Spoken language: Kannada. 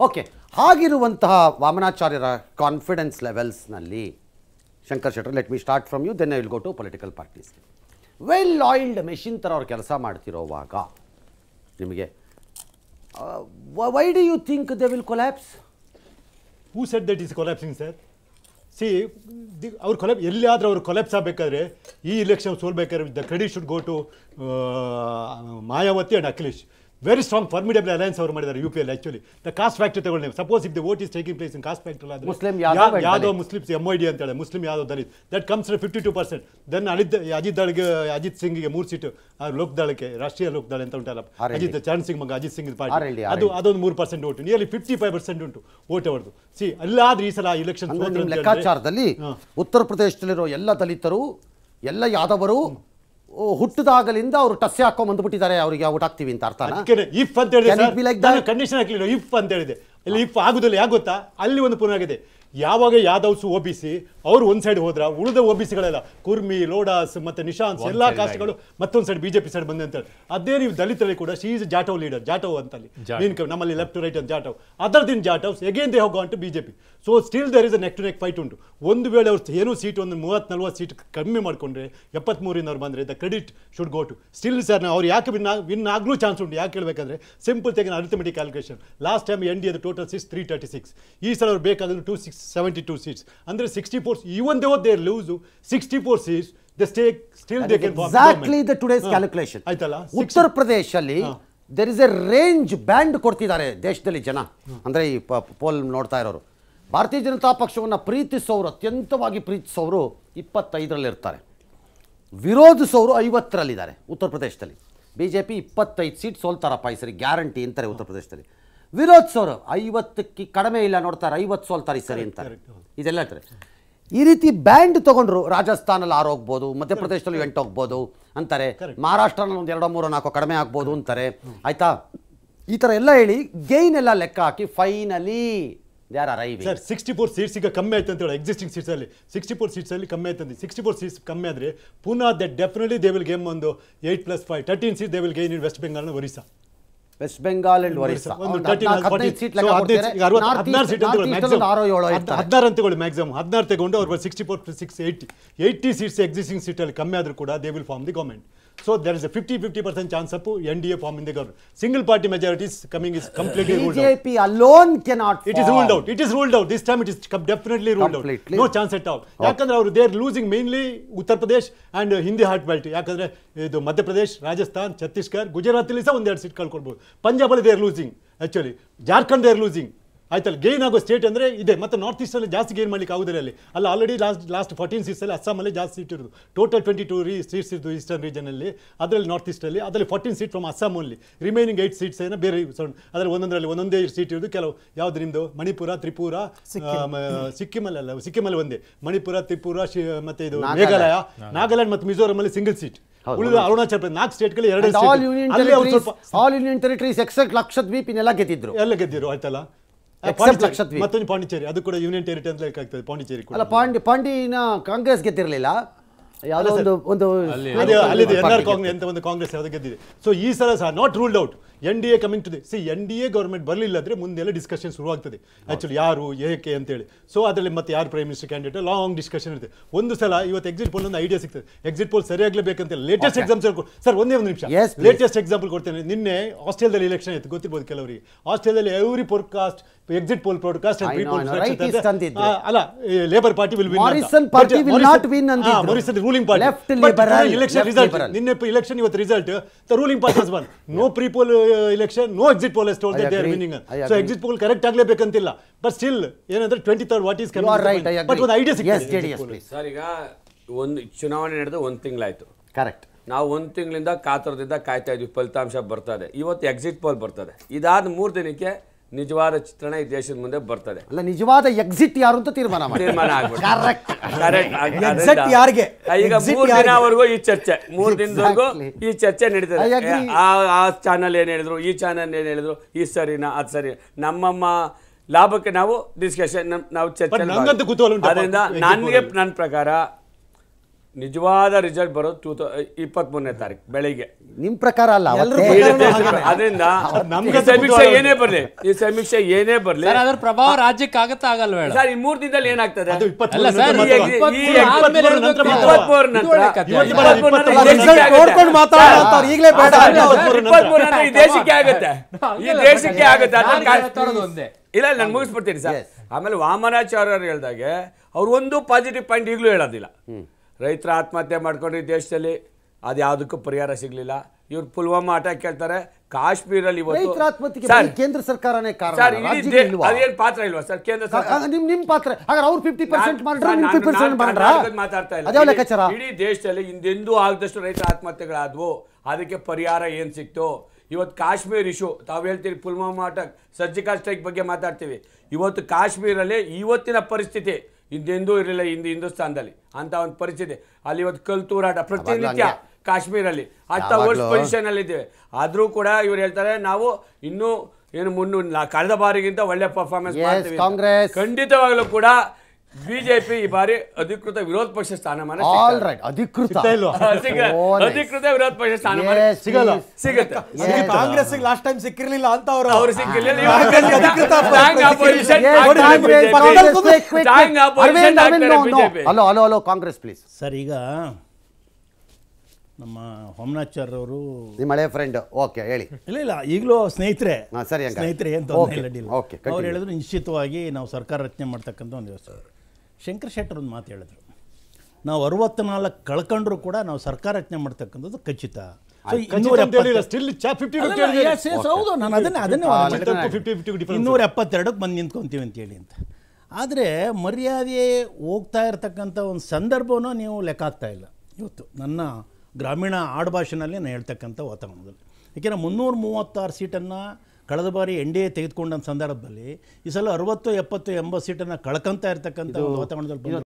ಓಕೆ ಹಾಗಿರುವಂತಹ ವಾಮನಾಚಾರ್ಯರ ಕಾನ್ಫಿಡೆನ್ಸ್ ಲೆವೆಲ್ಸ್ನಲ್ಲಿ Shankar Shettar let me start from you then I will go to political parties well oiled machine ಥರ ಅವ್ರು ಕೆಲಸ ಮಾಡ್ತಿರೋವಾಗ ನಿಮಗೆ why do you think they will collapse who said that is collapsing sir see ಅವ್ರು ಕೊಲಾಪ್ ಎಲ್ಲಿಯಾದರೂ ಅವ್ರು ಕೊಲಾಪ್ಸ್ ಆಗಬೇಕಾದ್ರೆ ಈ ಇಲೆಕ್ಷನ್ ಸೋಲ್ಬೇಕಾದ್ರೆ the credit should go to Mayawati and Akhilesh very strong formidable alliance ಅವರು ಮಾಡಿದ್ದಾರೆ ಯು ಪಿ ಎಲ್ ಆಕ್ಚುಲಿ ದ ಕಾಸ್ಟ್ ಫ್ಯಾಕ್ಟರ್ ತಗೊಳ್ಳಿ suppose if the vote is taking place in caste factor ಆದ್ರೆ Muslim Yadav and Yadav Dalit. Muslims M I D ಅಂತ ಹೇಳಿ Muslim Yadav Dalit that comes fifty two percent then Ajit Ajit ದಳ್ಗೆ ಅಜಿತ್ ಸಿಂಗ್ಗೆ ಮೂರು ಸೀಟು ಲೋಕದಳಕ್ಕೆ ರಾಷ್ಟ್ರೀಯ ಲೋಕದಳ ಅಂತ ಉಂಟಲ್ಲ RLD. ಅಜಿತ್ ಚರಣ್ ಸಿಂಗ್ ಮಗ ಅಜಿತ್ ಸಿಂಗ್ RLD, ಪಾರ್ಟಿ ಅದು ಅದೊಂದು ಮೂರು percent vote nearly fifty five percent ಉಂಟು ಓಟ್ ಅವ್ರದ್ದು ಸಿ ಅಲ್ಲಾದ್ರೆ ಈ ಸಲ ಇಲೆಕ್ಷನ್ ಅಂದ್ರೆ ನಿಮ್ಮ ಲೆಕ್ಕಾಚಾರದಲ್ಲಿ ಉತ್ತರ ಪ್ರದೇಶದಲ್ಲಿರೋ ಎಲ್ಲ ದಲಿತರು ಎಲ್ಲ ಯಾದವರು ಓ, ಹುಟ್ಟಿದಾಗಲಿಂದ ಅವರು ಟಸ್ಸೆ ಹಾಕೊಂಡ್ ಬಂದ್ಬಿಟ್ಟಿದ್ದಾರೆ ಅವರಿಗೆ ಔಟ್ ಆಗ್ತೀವಿ ಅಂತ ಅರ್ಥನಾ ಅದಕ್ಕೆ ಇಫ್ ಅಂತ Can it be like that? ಹೇಳಿದೆ ಕಂಡೀಷನ್ ಹಾಕಲಿಲ್ಲ ಇಫ್ ಅಂತ ಹೇಳಿದೆ ಇಲ್ಲಿ ಇಫ್ ಆಗುದಿಲ್ಲ ಯಾಕೆ ಗೊತ್ತಾ ಅಲ್ಲಿ ಒಂದು ಪುನಃ ಆಗಿದೆ ಯಾವಾಗ ಯಾದವ್ಸ್ ಒ ಬಿ ಸಿ ಅವ್ರು ಒಂದ್ ಸೈಡ್ ಹೋದ್ರ ಉಳಿದ ಒ ಬಿ ಸಿಗಳೆಲ್ಲ ಕುರ್ಮಿ ಲೋಡಾಸ್ ಮತ್ತೆ ನಿಶಾಂತ್ ಎಲ್ಲಾ ಕಾಸ್ಟ್ಗಳು ಮತ್ತೊಂದು ಸೈಡ್ ಬಿಜೆಪಿ ಸೈಡ್ ಬಂದೆ ಅಂತ ಹೇಳಿ ಅದೇ ನೀವು ದಲಿತರಲ್ಲಿ ಕೂಡ she is Jatav leader Jatav ಅಂತಲ್ಲಿ ಮೀನ್ ನಮ್ಮಲ್ಲಿ ಲೆಫ್ಟ್ ರೈಟ್ ಅಂತ ಜಾಟವ್ ಅದರ್ ದಿನ್ ಜಾಟವ್ಸ್ ಎಗೇನ್ ದೇ ಹೋಗೋ ಅಂಟು BJP so still there is a neck to neck fight ಉಂಟು ಒಂದು ವೇಳೆ ಅವ್ರು ಏನೋ ಸೀಟ್ ಒಂದು ಮೂವತ್ತು ನಲ್ವತ್ತು ಸೀಟ್ ಕಮ್ಮಿ ಮಾಡ್ಕೊಂಡ್ರೆ ಎಪ್ಪತ್ಮೂರಿಂದ ಅವ್ರು ಬಂದ್ರೆ the credit should go to still sir ಅವ್ರು ಯಾಕೆ ವಿನ್ ವಿನ್ ಆಗಲೂ ಚಾನ್ಸ್ ಉಂಟು ಯಾಕೆ ಹೇಳ್ಬೇಕಂದ್ರೆ ಸಿಂಪಲ್ ತೆಗಿನ arithmetic calculation last time N D ಅದು total six three thirty six ಈ ಸಲ ಅವ್ರು ಬೇಕಾದ್ರೆ two six seventy two seats ಅಂದರೆ sixty four even they there lose sixty four seats the stay still they can exactly the today's calculation ಆಯ್ತಲ್ಲ ಉತ್ತರ ಪ್ರದೇಶಲ್ಲಿ there is a range band ಕೊಡ್ತಿದ್ದಾರೆ ದೇಶದಲ್ಲಿ ಜನ ಅಂದ್ರೆ ಈ ಪೋಲ್ ನೋಡ್ತಾ ಇರೋರು ಭಾರತೀಯ ಜನತಾ ಪಕ್ಷವನ್ನು ಪ್ರೀತಿಸೋರು ಅತ್ಯಂತವಾಗಿ ಪ್ರೀತಿಸೋರು ಇಪ್ಪತ್ತೈದರಲ್ಲಿ ಇರ್ತಾರೆ ವಿರೋಧಿಸೋರು ಐವತ್ತರಲ್ಲಿದ್ದಾರೆ ಉತ್ತರ ಪ್ರದೇಶದಲ್ಲಿ ಬಿ ಜೆ ಪಿ ಇಪ್ಪತ್ತೈದು ಸೀಟ್ ಸೋಲ್ತಾರಪ್ಪ ಈ ಸರಿ ಗ್ಯಾರಂಟಿ ಅಂತಾರೆ ಉತ್ತರ ಪ್ರದೇಶದಲ್ಲಿ ವಿರೋಧಿಸೋರು ಐವತ್ತಕ್ಕೆ ಕಡಿಮೆ ಇಲ್ಲ ನೋಡ್ತಾರೆ ಐವತ್ತು ಸೋಲ್ತಾರೆ ಈ ಸರಿ ಅಂತಾರೆ ಇದೆಲ್ಲ ಹೇಳ್ತಾರೆ ಈ ರೀತಿ ಬ್ಯಾಂಡ್ ತಗೊಂಡ್ರು ರಾಜಸ್ಥಾನಲ್ಲಿ ಆರು ಹೋಗ್ಬೋದು ಮಧ್ಯಪ್ರದೇಶದಲ್ಲಿ ಎಂಟು ಹೋಗ್ಬೋದು ಅಂತಾರೆ ಮಹಾರಾಷ್ಟ್ರನಲ್ಲಿ ಒಂದು ಎರಡೋ ಮೂರೋ ನಾಲ್ಕು ಕಡಿಮೆ ಆಗ್ಬೋದು ಅಂತಾರೆ ಆಯ್ತಾ ಈ ಥರ ಎಲ್ಲ ಹೇಳಿ ಗೈನ್ ಎಲ್ಲ ಲೆಕ್ಕ ಹಾಕಿ finally they are arriving sir sixty four seats ಈಗ ಕಮ್ಮಿ ಆಯ್ತು ಅಂತ ಹೇಳಿ ಎಕ್ಸಿಸ್ಟಿಂಗ್ ಸೀಟ್ಸ್ ಅಲ್ಲಿ ಸಿಕ್ಸ್ಟಿ ಫೋರ್ ಸೀಟ್ಸ್ ಅಲ್ಲಿ ಕಮ್ಮಿ ಆಯ್ತು ಸಿಕ್ಸ್ಟಿ ಫೋರ್ ಸೀಟ್ಸ್ ಕಮ್ಮಿ ಆದ್ರೆ ಪುನಃ that definitely they will gain ಒಂದು eight plus five thirteen seat they will gain in West Bengal Orissa West Bengal and Orissa ಒಂದು ಒಂದು 13 ಹದಿನಾಲ್ಕು ಹದಿನೈದು ಸೀಟ್ ಲೆಕ್ಕ ಕೊಡ್ತಾರೆ. North ಹದಿನಾರು East- ಸೀಟ್ North East ಅಲ್ಲಿ ಒಂದು ಆರೋ ಏಳೋ ಇರ್ತಾರೆ. ಹದಿನಾರು ಅಂತ ತಗೊಳ್ಳಿ ಮ್ಯಾಕ್ಸಿಮಮ್ ಹದಿನಾರು ತಗೊಂಡು ಅವ್ರು sixty four six eighty eighty seats existing ಸೀಟಲ್ಲಿ ಕಮ್ಮಿ ಆದರೂ ಕೂಡ they will form the government so there is a fifty fifty percent chance up N D A form in the government single party majority is coming is completely ruled out BJP alone cannot it is ruled out it is ruled out this time it is definitely ruled out Completely. No chance at all ಯಾಕಂದ್ರೆ ಅವರು they are losing mainly Uttar Pradesh and Hindi heart belt ಯಾಕಂದ್ರೆ ಇದು ಮಧ್ಯಪ್ರದೇಶ್ ರಾಜಸ್ಥಾನ್ ಛತ್ತೀಸ್ಗಢ ಗುಜರಾತಲ್ಲಿ ಸಹ ಒಂದೆರಡು ಸೀಟ್ ಕಳ್ಕೊಳ್ಬೋದು ಪಂಜಾಬಲ್ಲಿ they are losing actually Jharkhand they are losing ಆಯ್ತಲ್ಲ ಗೇನ್ ಆಗೋ ಸ್ಟೇಟ್ ಅಂದ್ರೆ ಇದೆ ಮತ್ತೆ ನಾರ್ತ್ ಈಸ್ಟ್ ಅಲ್ಲಿ ಜಾಸ್ತಿ ಗೇನ್ ಮಾಡ್ಲಿಕ್ಕೆ ಆಗುದಿಲ್ಲ ಅಲ್ಲಿ ಅಲ್ಲ already last last fourteen seats ಅಲ್ಲಿ ಅಸ್ಸಾಮಲ್ಲಿ ಜಾಸ್ತಿ ಸೀಟ್ ಇರೋದು ಟೋಟಲ್ ಟ್ವೆಂಟಿ ಟೂ ರೀ ಸೀಟ್ಸ್ ಇದ್ದು ಈಸ್ಟರ್ನ್ ರೀಜನ್ ಅಲ್ಲಿ ಅದರಲ್ಲಿ ನಾರ್ತ್ ಈಸ್ಟ್ ಅಲ್ಲಿ ಅದರಲ್ಲಿ fourteen seat from Assam only remaining eight seats ಏನೋ ಬೇರೆ ಅದರಲ್ಲಿ ಒಂದೊಂದರಲ್ಲಿ ಒಂದೊಂದೇ ಸೀಟ್ ಇರೋದು ಕೆಲವು ಯಾವ್ದು ನಿಮ್ದು ಮಣಿಪುರ ತ್ರಿಪುರ ಸಿಕ್ಕಿಮಲ್ಲಿ ಅಲ್ಲ ಸಿಕ್ಕಿಮಲ್ಲಿ ಒಂದೇ ಮಣಿಪುರ ತ್ರಿಪುರ ಶಿ- ಮತ್ತೆ ಇದು ನಾಗಾಲ್ಯಾಂಡ್. ಮೇಘಾಲಯ ನಾಗಾಲ್ಯಾಂಡ್ ಮತ್ತು ಮಿಜೋರಾಂ ಅಲ್ಲಿ ಸಿಂಗಲ್ ಸೀಟ್ ಉಳಿದ ಅರುಣಾಚಲ ಪ್ರದೇಶ ನಾಲ್ಕು ಸ್ಟೇಟ್ಗಳು ಎರಡು ಆಲ್ ಯೂನಿಯನ್ ಅಲ್ಲಿ ಅವ್ರು ಸ್ವಲ್ಪ all union territories except Lakshadweep ಇನ್ನೆಲ್ಲ ಗೆದ್ದಿದ್ರು ಎಲ್ಲ ಗೆದ್ದಿರು ಆಯ್ತಲ್ಲ Except ಪಾಂಡಿಚೇರಿ. ಲಕ್ಷದ್ವೀಪ್. ಮತ್ತೊಂದು ಪಾಂಡಿಚೇರಿ ಅದು ಕೂಡ ಯೂನಿಯನ್ ಟೆರಿಟರಿ ಅಂತ ಲೆಕ್ಕ ಆಗ್ತದೆ ಪಾಂಡಿಚೇರಿ ಕೂಡ ಅಲ್ಲ ಪಾಂಡಿ ಪಾಂಡಿನ ಕಾಂಗ್ರೆಸ್ ಗೆದ್ದಿರಲಿಲ್ಲ ಯಾವುದೋ ಒಂದು ಒಂದು ಅದೇ ಅಲ್ಲಿದೆ ಎನ್ ಆರ್ ಕಾಂಗ್ರೆಸ್ ಅಂತ ಒಂದು ಕಾಂಗ್ರೆಸ್ ಯಾವ್ದು ಗೆದ್ದಿದೆ ಸೊ ಈ ಸಲ ಸಹ not ruled out N D A coming to the C N D A government ಬರಲಿಲ್ಲ ಅಂದ್ರೆ ಮುಂದೆಲ್ಲ ಡಿಸ್ಕಷನ್ ಶುರುವಾಗ್ತದೆ ಆಕ್ಚುಲಿ ಯಾರು ಏಕೆ ಅಂತೇಳಿ ಸೊ ಅದರಲ್ಲಿ ಮತ್ತೆ ಯಾರು prime minister candidate long discussion ಇರುತ್ತೆ ಒಂದು ಸಲ ಇವತ್ತು ಎಕ್ಸಿಟ್ ಪೋಲ್ ಒಂದು ಐಡಿಯಾ ಸಿಗ್ತದೆ ಎಕ್ಸಿಟ್ ಪೋಲ್ ಸರಿಯಾಗಲೇಬೇಕಂತ ಲೇಟೆಸ್ಟ್ ಎಕ್ಸಾಮ್ಸ್ ಸರ್ ಒಂದೇ ಒಂದು ನಿಮಿಷ Yes, please. ಲೇಟೆಸ್ಟ್ ಎಕ್ಸಾಂಪಲ್ ಕೊಡ್ತೇನೆ ನಿನ್ನೆ ಆಸ್ಟ್ರೇಲಿಯಾದಲ್ಲಿ ಇಲೆಕ್ಷನ್ ಇತ್ತು ಗೊತ್ತಿರ್ಬೋದು ಕೆಲವರಿಗೆ ಆಸ್ಟ್ರೇಲಿಯಾದಲ್ಲಿ every podcast exit poll podcast I know, I know. Rightist ಅಂತಿದ್ರು. ಅಲ್ಲ labour party will win Morrison party will not win ಅಂತಿದ್ರು. Morrison ruling party Left liberal, election left result liberal. ನಿನ್ನೆ ಇಲೆಕ್ಷನ್ ಇವತ್ತು result the ruling party has won no pre poll election no exit poll told I they are agree. Winning I so agree. Exit poll correct ಆಗಲೇಬೇಕಂತಿಲ್ಲ ಬಟ್ ಸ್ಟಿಲ್ ಏನಂದ್ರೆ twenty third what is you are right I but ಒಂದು idea S J D S ಸಿಗ್ತದೆ ಪ್ಲೀಸ್ ಸರ್ ಈಗ ಒಂದು ಚುನಾವಣೆ ನಡೆದು ಒಂದು ತಿಂಗಳಾಯ್ತು ಕರೆಕ್ಟ್ ನಾವು ಒಂದು ತಿಂಗಳಿಂದ ಕಾತರದಿಂದ ಕಾಯ್ತಾ ಇದ್ವಿ ಫಲಿತಾಂಶ ಬರ್ತದೆ ಇವತ್ತು ಎಕ್ಸಿಟ್ ಪೋಲ್ ಬರ್ತದೆ ಇದಾದ ಮೂರು ದಿನಕ್ಕೆ ನಿಜವಾದ ಚಿತ್ರಣ ಈ ದೇಶದ ಮುಂದೆ ಬರ್ತದೆ ಅಲ್ಲ ನಿಜವಾದ ಎಕ್ಸಿಟ್ ಯಾರು ಅಂತ ತೀರ್ಮಾನ ಮಾಡಿ ತೀರ್ಮಾನ ಆಗ್ಬಿಟ್ಟು ಕರೆಕ್ಟ್ ಕರೆಕ್ಟ್ Exact ಯಾರ್ಗೆ? ಈಗ Exit ಮೂರು ಯಾರ್ಗೆ? ದಿನವರೆಗೂ ಈ ಚರ್ಚೆ ಮೂರು ದಿನದವರೆಗೂ Exactly. ಈ ಚರ್ಚೆ ನಡೀತದೆ I agree. ಆ ಆ ಚಾನಲ್ ಏನ್ ಹೇಳಿದ್ರು ಈ ಚಾನಲ್ ಏನ್ ಹೇಳಿದ್ರು ಈ ಸರಿನಾ ಅದು ಸರಿ ನಮ್ಮಮ್ಮ ಲಾಭಕ್ಕೆ ನಾವು ಡಿಸ್ಕಷನ್ ನಾವು ಚರ್ಚೆ But ನಂಗಂತೂ ಕುತೂಹಲ ಉಂಟಪ್ಪ, ಅದರಿಂದ exit ನನಗೆ poll. ನನ್ನ ಪ್ರಕಾರ ನಿಜವಾದ ರಿಸಲ್ಟ್ ಬರೋದು ಟೂ ತೌ ಇಪ್ಪತ್ಮೂರನೇ ತಾರೀಕು ಬೆಳಿಗ್ಗೆ ನಿಮ್ ಪ್ರಕಾರ ಅಲ್ಲ ಎಲ್ರ ಅವತ್ತೇ- ಪ್ರಕಾರ- ಈ ದೇಶಕ್ಕೆ- ಅದರಿಂದ ನಮ್ಗೆ ಈ ಸಮೀಕ್ಷೆ ಏನೇ ಬರ್ಲಿ ಈ ಸಮೀಕ್ಷೆ ಏನೇ ಬರ್ಲಿ ಸರ್ ಅದ್ರ ಪ್ರಭಾವ ರಾಜ್ಯಕ್ಕೆ ಆಗತ್ತಾ ಆಗಲ್ವ ಹೇಳ ಸರ್ ಈ ಮೂರ್ ದಿನದಲ್ಲಿ ಏನಾಗ್ತದೆ ಅದು ಇಪ್ಪತ್ಮೂರು ಅಲ್ಲ ಸರ್, ನಂತರ ಈ ಮಾತ್ರ. ಎಕ್ಸಿ- ಈ ಇಪ್ಪತ್ಮೂರು ಆದ್ಮೇಲೆ ಇಪ್ಪತ್ಮೂರು ನಂತರ ಇರ್ಬೇಕು. ಮಾತ್ರ. ಇಪ್ಪತ್ಮೂರು ನಂತರ ಇದು ಒಳ್ಳೆ ಕಥೆ. ಇಪ್ಪತ್ಮೂರು ನಂತರ ಈ ಅಲ್ಲ, ದೇಶಕ್ಕೆ result ಆಗುತ್ತೆ. ನೋಡ್ಕೊಂಡು ಮಾತಾಡೋಣ ಅಂತ ಅವ್ರು ಈಗಲೇ ಬೇಡ ಅಲ್ಲ, ಅಂತ ಸರ್, ಇಪ್ಪತ್ಮೂರು ನಂತರ ಈ ದೇಶಕ್ಕೆ ಆಗುತ್ತೆ ಈ ದೇಶಕ್ಕೆ ಆಗುತ್ತೆ ಅದನ್ನ ನಾನು ಕಾಣ್- ಹೇಳ್ತಾ ಇರೋದು ಒಂದೇ. ಇಲ್ಲ ನಾನು ಮುಗಿಸ್ಬಿಡ್ತೀನಿ ಸರ್ ಆಮೇಲೆ ವಾಮನಾಚಾರ್ಯ ಅವ್ರು ಹೇಳ್ದಾಗೆ ಅವ್ರು ಒಂದು ಪಾಸಿಟಿವ್ ಪಾಯಿಂಟ್ ಈಗಲೂ ಹೇಳೋದಿಲ್ಲ ರೈತರ ಆತ್ಮಹತ್ಯೆ ಮಾಡ್ಕೊಂಡ್ರು ಈ ದೇಶದಲ್ಲಿ ಅದು ಯಾವುದಕ್ಕೂ ಪರಿಹಾರ ಸಿಗ್ಲಿಲ್ಲ ಇವ್ರು ಪುಲ್ವಾಮಾ ಅಟ್ಯಾಕ್ ಕೇಳ್ತಾರೆ ಕಾಶ್ಮೀರಲ್ಲಿ ಇವತ್ತು ರೈತರ ಆತ್ಮಹತ್ಯೆಗೆ ಸರ್, ಬರೀ ಕೇಂದ್ರ ಸರ್ಕಾರನೇ ಕಾರಣ ಸರ್ ಇಡೀ ರಾಜ್ಯಕ್ಕೆ ದೇ- ಇಲ್ವಾ? ಅದೇನ್ ಪಾತ್ರ ಇಲ್ವಾ ಸರ್ ಕೇಂದ್ರ ಸರ್ಕಾರ ಆ, ನಿಮ್ ನಿಮ್ ಪಾತ್ರ ಹಾಗಾದ್ರೆ ಅವ್ರು ಫಿಫ್ಟಿ ಪರ್ಸೆಂಟ್ ನಾನ್- ಮಾಡ್ರ ನಾನ್- ನಿಮ್ ನಾನ್- ಫಿಫ್ಟಿ ಪರ್ಸೆಂಟ್ ನಾನ್- ಮಾಡ್ರ ನಾನ್ ಅದನ್ನ ಮಾತಾಡ್ತಾ ಇಲ್ಲ. ಅದ್ಯಾವ ಇಡೀ- ಲೆಕ್ಕಾಚಾರ ಇಡೀ ದೇಶದಲ್ಲಿ ಹಿಂದೆಂದೂ ಆಗದಷ್ಟು ರೈತರ ಆತ್ಮಹತ್ಯೆಗಳಾದ್ವು ಅದಕ್ಕೆ ಪರಿಹಾರ ಏನ್ ಸಿಕ್ತು ಇವತ್ತು ಕಾಶ್ಮೀರ್ ಇಶ್ಯೂ ತಾವು ಹೇಳ್ತೀರಿ ಪುಲ್ವಾಮಾ ಅಟ್ಯಾಕ್ ಸರ್ಜಿಕಲ್ ಸ್ಟ್ರೈಕ್ ಬಗ್ಗೆ ಮಾತಾಡ್ತೀವಿ ಇವತ್ತು ಕಾಶ್ಮೀರಲ್ಲಿ ಇವತ್ತಿನ ಪರಿಸ್ಥಿತಿ ಹಿಂದೆಂದೂ ಇರಲಿಲ್ಲ ಹಿಂದೆ ಹಿಂದೂಸ್ತಾನದಲ್ಲಿ ಅಂತ ಒಂದು ಪರಿಸ್ಥಿತಿ ಅಲ್ಲಿ ಇವತ್ತು ಕಲ್ ತೂರಾಟ ಪ್ರತಿನಿತ್ಯ ಹಂಗೆ. ಕಾಶ್ಮೀರಲ್ಲಿ ಅಂತ ಯಾವಾಗ್ಲೂ. ವರ್ಸ್ಟ್ ಪೊಸಿಷನ್ ಅಲ್ಲಿ ಇದ್ದೇವೆ ಆದ್ರೂ ಕೂಡ ಇವ್ರು ಹೇಳ್ತಾರೆ ನಾವು ಇನ್ನೂ ಏನು ಮುನ್ನೂ ಕಳೆದ ಬಾರಿಗಿಂತ ಒಳ್ಳೆ ಪರ್ಫಾರ್ಮೆನ್ಸ್ Yes, ಮಾಡ್ತೀವಿ ಅಂತ. ಕಾಂಗ್ರೆಸ್. ಖಂಡಿತವಾಗ್ಲೂ ಕೂಡ ಬಿಜೆಪಿ ಈ ಬಾರಿ ಅಧಿಕೃತ ವಿರೋಧ ಪಕ್ಷ ಸ್ಥಾನಮಾನ ಆಲ್ ಸಿಗ್ತದೆ. ರೈಟ್ ಅಧಿಕೃತ ಸಿಗ್ತಾ ಇಲ್ವಾ? ಸಿಗ- Oh, nice. ಅಧಿಕೃತ ವಿರೋಧ ಪಕ್ಷ ಸ್ಥಾನಮಾನ Yes, ಸಿಗಲ್ಲ. please. ಸಿಗುತ್ತೆ ಅದಕ್ಕೆ ಕಾಂಗ್ರೆಸ್ ಲಾಸ್ಟ್ ಟೈಮ್ ಸಿಕ್ಕಿರ್ಲಿಲ್ಲ ಅಂತ ಅವರು ಅವ್ರು ಸಿಕ್ಕಿಲ್ಲ ಕಾಂಗ್ರೆಸ್ಗೆ ಅಧಿಕೃತ Strong opposition Yes, ಆಗ್ತಾರೆ Congress, BJP. Congress, quick, quick, Strong quick. opposition Arvind, Arvind, ಆಗ್ತಾರೆ no, no. BJP. Hello hello hello Congress please sir ಈಗ ನಮ್ಮ ಹೊಮನಾಚಾರ್ಯ ಅವರು ನಿಮ್ಮ ಹಳೆ ಫ್ರೆಂಡ್ ಓಕೆ ಹೇಳಿ ಇಲ್ಲ ಇಲ್ಲ ಈಗಲೂ ಸ್ನೇಹಿತರೆ ಹಾ, ಸರಿ ಹಂಗಾರೆ. ಸ್ನೇಹಿತರೆ ಏನು Okay, ತೊಂದರೆ ಇಲ್ಲ ಅಡ್ಡಿಲ್ಲ. okay, continue. ಅವ್ರು ಹೇಳಿದ್ರು ನಿಶ್ಚಿತವಾಗಿ ನಾವು ಸರ್ಕಾರ ರಚನೆ ಮಾಡ್ತಕ್ಕಂಥ ಒಂದು ವ್ಯವಸ್ಥೆ ಶಂಕರ್ ಶೆಟ್ಟರ್ ಒಂದು ಮಾತು ಹೇಳಿದ್ರು ನಾವು ಅರವತ್ನಾಲ್ಕು ಕಳ್ಕೊಂಡ್ರು ಕೂಡ ನಾವು ಸರ್ಕಾರ ರಚನೆ ಮಾಡ್ತಕ್ಕಂಥದ್ದು ಖಚಿತ ಸೊ ಖಚಿತ ಅಂತ ಹೇಳಿಲ್ಲ ಸ್ಟಿಲ್ ಚಾ ಫಿಫ್ಟಿ ಅಲ್ಲ, ಫಿಫ್ಟಿ ಅಲ್ಲ, yes, yes, ಹೌದು ನಾನು ಅದನ್ನೇ ಅದನ್ನೇ ಆ, ವಾದ ಲೆಕ್ಕ ಮಾಡ್ತೀನಿ. ಫಿಫ್ಟಿ ಫಿಫ್ಟಿ ಡಿಫರೆನ್ಸ್ ಇನ್ನೂರ ಎಪ್ಪತ್ತೆರಡಕ್ಕೆ ಬಂದು ನಿಂತ್ಕೊಂತೀವಿ ಅಂತೇಳಿ ಅಂತ ಆದರೆ ಮರ್ಯಾದೆ ಹೋಗ್ತಾ ಇರತಕ್ಕಂಥ ಒಂದು ಸಂದರ್ಭವನ್ನು ನೀವು ಲೆಕ್ಕ ಹಾಕ್ತಾ ಇಲ್ಲ ಇವತ್ತು ನನ್ನ ಗ್ರಾಮೀಣ ಆಡುಭಾಷೆನಲ್ಲಿ ನಾನು ಹೇಳ್ತಕ್ಕಂಥ ವಾತಾವರಣದಲ್ಲಿ ಏಕೆಂದರೆ ಮುನ್ನೂರ ಮೂವತ್ತಾರು ಸೀಟನ್ನು ಕಳೆದ ಬಾರಿ ಎನ್ ಡಿ ಎ ತೆಗೆದುಕೊಂಡ ಸಂದರ್ಭದಲ್ಲಿ ಈ ಸಲ ಅರವತ್ತು ಎಪ್ಪತ್ತು ಎಂಬತ್ತು ಸೀಟನ್ನು ಕಳ್ಕೊಂತ ಇರ್ತಕ್ಕಂಥ ಒಂದು ವಾತಾವರಣದಲ್ಲಿ ಬಂದಿರೋ